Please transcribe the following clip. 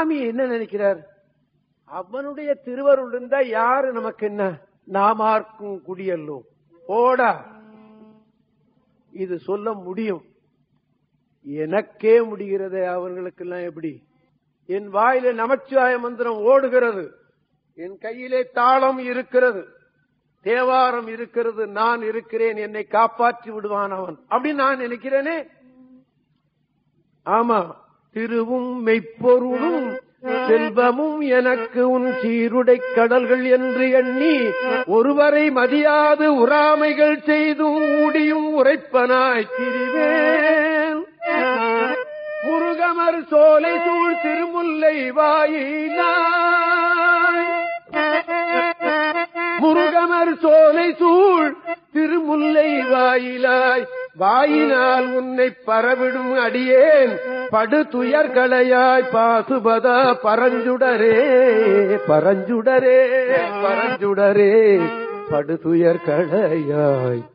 சுவாமி என்ன நினைக்கிறார் அவனுடைய திருவருள் இருந்தா யாரு நமக்கு என்ன நாமார்க்கும் குடியல்லோம் போடா இது சொல்ல முடியும் எனக்கே முடிகிறதே அவர்களுக்கெல்லாம் எப்படி என் வாயில நமச்சிவாய மந்திரம் ஓடுகிறது என் கையிலே தாளம் இருக்கிறது தேவாரம் இருக்கிறது நான் இருக்கிறேன் என்னை காப்பாற்றி விடுவான் அவன் அப்படின்னு நான் நினைக்கிறேனே ஆமா திருவும் மெய்ப்பொருளும் செல்வமும் எனக்கு உன் சீருடை கடல்கள் என்று எண்ணி ஒருவரை மதியாது உறாமைகள் செய்தும் ஊடியும் உரைப்பனாய் திரிவேன் முருகமர் சோலை சூழ் திருமுல்லை வாயினாய் முருகமர் சோலை சூழ் திருமுல்லை வாயிலாய் வாயினால் உன்னை பரவிடும் அடியேன் படு துயர்களையாய் பாசுபதா பரஞ்சுடரே பரஞ்சுடரே பரஞ்சுடரே படு துயர்களையாய்